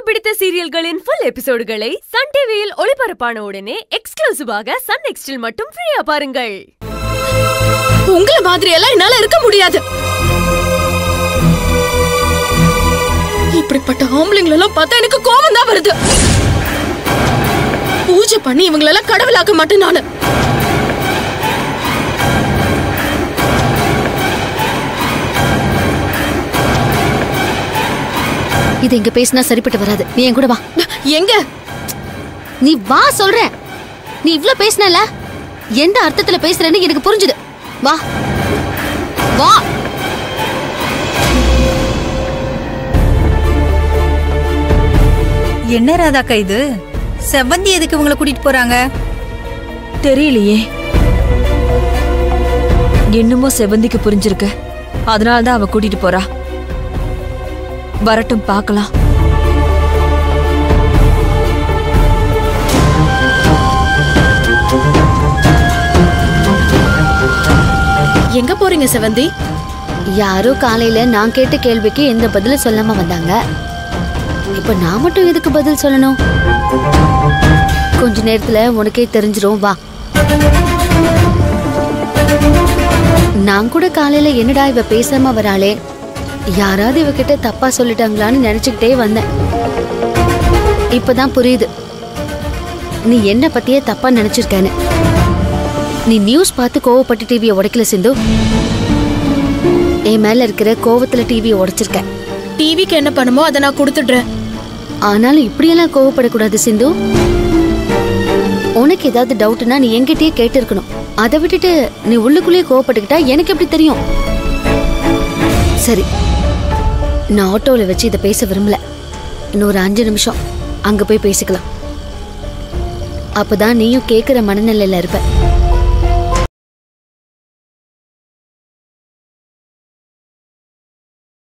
பிடித்த சீரியல்களின் full எபிசோடுகளை Sun டிவியில் ஒளிபரப்பான உடனே எக்ஸ்க்ளூசிவாக சன் நெக்ஸ்டில் மட்டும் ஃப்ரீயா பாருங்கள் உங்கள மாதிரி எல்லாம் என்னால இருக்க முடியாது இப்படிப்பட்ட ஆம்பளைங்களெல்லாம் பார்த்தா எனக்கு கோபம் தான் வருது பூஜை பண்ணி இவங்களெல்லாம் கடவுளாக்க மாட்டேன் நானு இது இங்க பேசினா சரிப்பட்டு வராது நீ என் கூட வா எங்க நீ வா சொல்றேன் நீ இவ்ளோ பேசினல எந்த அர்த்தத்துல பேசுறேன்னு எனக்கு புரிஞ்சுது வா வா என்ன ராதாக்கா இது செவ்வந்தி எதுக்கு இவங்களை கூட்டிட்டு போறாங்க தெரியலையே என்னமோ செவந்திக்கு புரிஞ்சிருக்கு அதனால தான் அவ கூட்டிட்டு போறா வரட்டும் பார்க்கலாம் எங்க போறீங்க செவந்தி யாரோ காலையில நான் கேட்ட கேள்விக்கு எந்த பதிலும் சொல்லாம வந்தாங்க இப்ப நான் மட்டும் எதுக்கு பதில் சொல்லணும் கொஞ்ச நேரத்துல உனக்கே தெரிஞ்சிரும் வா நான் கூட காலையில என்னடா இவ பேசாம வராளே யாராவது இவகிட்ட தப்பா சொல்லிட்டாங்களான்னு நினைச்சுக்கிட்டே வந்தேன் இப்பதான் புரியுது நீ என்ன பத்தியே தப்பா நினைச்சிருக்கேன்னு நீ நியூஸ் பார்த்து கோவப்பட்டு டிவியை உடைக்கல சிந்து என் மேல இருக்கிற கோவத்துல டிவியை உடைச்சிருக்க டிவிக்கு என்ன பண்ணுமோ அதை நான் கொடுத்துடுறேன் ஆனாலும் இப்படியெல்லாம் கோவப்படக்கூடாது சிந்து உனக்கு ஏதாவது டவுட்னா நீ என்கிட்டயே கேட்டு இருக்கணும் அதை விட்டுட்டு நீ உள்ளுக்குள்ளேயே கோவப்பட்டுக்கிட்டா எனக்கு எப்படி தெரியும் சரி நான் ஆட்டோவில் வச்சு இதை பேச விரும்பல இன்னொரு அஞ்சு நிமிஷம் அங்க போய் பேசிக்கலாம் அப்பதான் நீயும் கேட்குற மனநிலையில இருப்ப